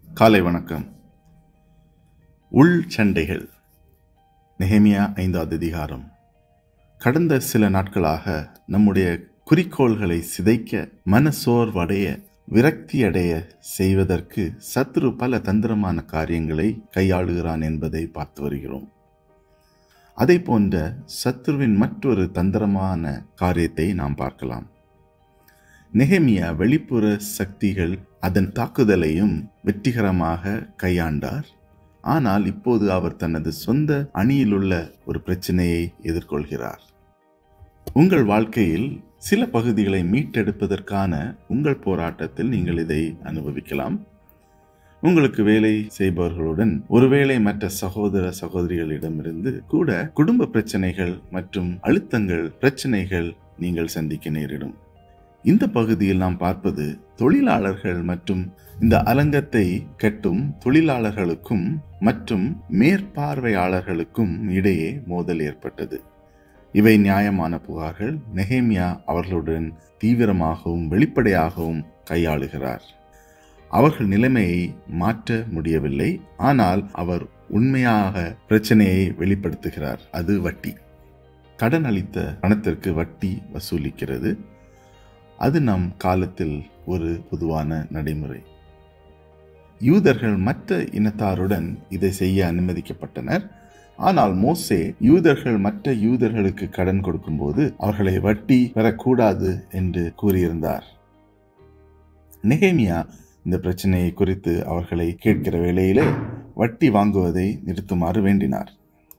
காலை வணக்கம் உள் சண்டைகள் நெஹேமியா ஐந்தாவது அதிகாரம் கடந்த சில நாட்களாக நம்முடைய குறிக்கோள்களை சிதைக்க மனசோர்வடைய விரக்தியடைய செய்வதற்கு சத்ரு பல தந்திரமான காரியங்களை கையாளுகிறான் என்பதை பார்த்து வருகிறோம் அதை போன்ற சத்ருவின் மற்றொரு தந்திரமான காரியத்தை நாம் பார்க்கலாம் நெஹெமியா வெளிப்புற சக்திகள் அதன் தாக்குதலையும் வெற்றிகரமாக கையாண்டார் ஆனால் இப்போது அவர் தனது சொந்த அணியிலுள்ள ஒரு பிரச்சனையை எதிர்கொள்கிறார் உங்கள் வாழ்க்கையில் சில பகுதிகளை மீட்டெடுப்பதற்கான உங்கள் போராட்டத்தில் நீங்கள் இதை அனுபவிக்கலாம் உங்களுக்கு வேலை செய்பவர்களுடன் ஒருவேளை மற்ற சகோதர சகோதரிகளிடமிருந்து கூட குடும்ப பிரச்சனைகள் மற்றும் அழுத்தங்கள் பிரச்சனைகள் நீங்கள் சந்திக்க நேரிடும் இந்த பகுதியில் நாம் பார்ப்பது தொழிலாளர்கள் மற்றும் இந்த அலங்கத்தை கட்டும் தொழிலாளர்களுக்கும் மற்றும் மேற்பார்வையாளர்களுக்கும் இடையே மோதல் ஏற்பட்டது இவை நியாயமான புகார்கள் நெஹேமியா அவர்களுடன் தீவிரமாகவும் வெளிப்படையாகவும் கையாளுகிறார் அவர்கள் நிலைமையை மாற்ற முடியவில்லை ஆனால் அவர் உண்மையாக பிரச்சனையை வெளிப்படுத்துகிறார் அது வட்டி கடன் அளித்த பணத்திற்கு வட்டி வசூலிக்கிறது அது நம் காலத்தில் ஒரு பொதுவான நடைமுறை யூதர்கள் மற்ற இனத்தாருடன் இதை செய்ய அனுமதிக்கப்பட்டனர் ஆனால் மோசே யூதர்கள் மற்ற யூதர்களுக்கு கடன் கொடுக்கும்போது அவர்களை வட்டி பெறக்கூடாது என்று கூறியிருந்தார் நெகேமியா இந்த பிரச்சனையை குறித்து அவர்களை கேட்கிற வேளையிலே வட்டி வாங்குவதை நிறுத்துமாறு வேண்டினார்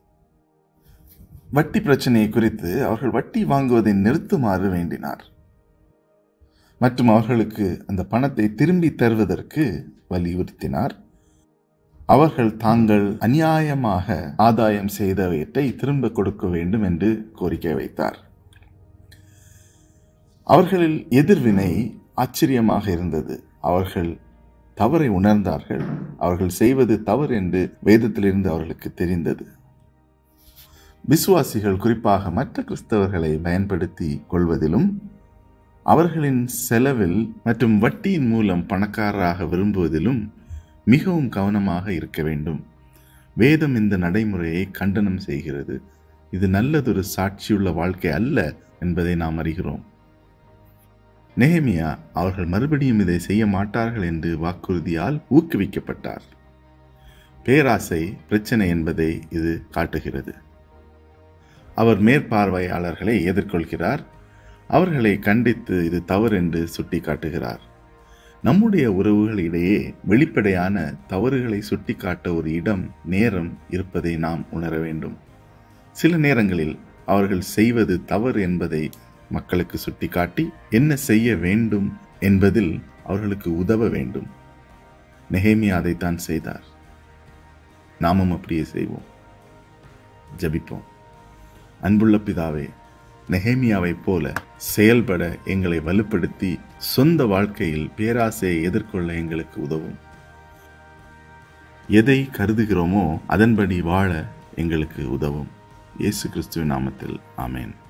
வட்டி பிரச்சனையை குறித்து அவர்கள் வட்டி வாங்குவதை நிறுத்துமாறு வேண்டினார் மற்றும் அவர்களுக்கு அந்த பணத்தை திரும்பி தருவதற்கு வலியுறுத்தினார் அவர்கள் தாங்கள் அநியாயமாக ஆதாயம் செய்தவற்றை திரும்ப கொடுக்க வேண்டும் என்று கோரிக்கை வைத்தார் அவர்களில் எதிர்வினை ஆச்சரியமாக இருந்தது அவர்கள் தவறை உணர்ந்தார்கள் அவர்கள் செய்வது தவறு என்று வேதத்திலிருந்து அவர்களுக்கு தெரிந்தது விசுவாசிகள் குறிப்பாக மற்ற கிறிஸ்தவர்களை பயன்படுத்தி கொள்வதிலும் அவர்களின் செலவில் மற்றும் வட்டியின் மூலம் பணக்காரராக விரும்புவதிலும் மிகவும் கவனமாக இருக்க வேண்டும் வேதம் இந்த நடைமுறையை கண்டனம் செய்கிறது இது நல்லதொரு சாட்சியுள்ள வாழ்க்கை அல்ல என்பதை நாம் அறிகிறோம் நெஹமியா அவர்கள் மறுபடியும் இதை செய்ய மாட்டார்கள் என்று வாக்குறுதியால் ஊக்குவிக்கப்பட்டார் பேராசை பிரச்சனை என்பதை இது காட்டுகிறது அவர் மேற்பார்வையாளர்களை எதிர்கொள்கிறார் அவர்களை கண்டித்து இது தவறு என்று சுட்டி காட்டுகிறார் நம்முடைய உறவுகளிடையே வெளிப்படையான தவறுகளை சுட்டிக்காட்ட ஒரு இடம் நேரம் இருப்பதை நாம் உணர வேண்டும் சில நேரங்களில் அவர்கள் செய்வது தவறு என்பதை மக்களுக்கு சுட்டிக்காட்டி என்ன செய்ய வேண்டும் என்பதில் அவர்களுக்கு உதவ வேண்டும் நெஹேமியா அதைத்தான் செய்தார் நாமும் அப்படியே செய்வோம் ஜபிப்போம் அன்புள்ள பிதாவே நெஹேமியாவைப் போல செயல்பட எங்களை வலுப்படுத்தி சொந்த வாழ்க்கையில் பேராசையை எதிர்கொள்ள எங்களுக்கு உதவும் எதை கருதுகிறோமோ அதன்படி வாழ எங்களுக்கு உதவும் இயேசு கிறிஸ்துவின் நாமத்தில் ஆமேன்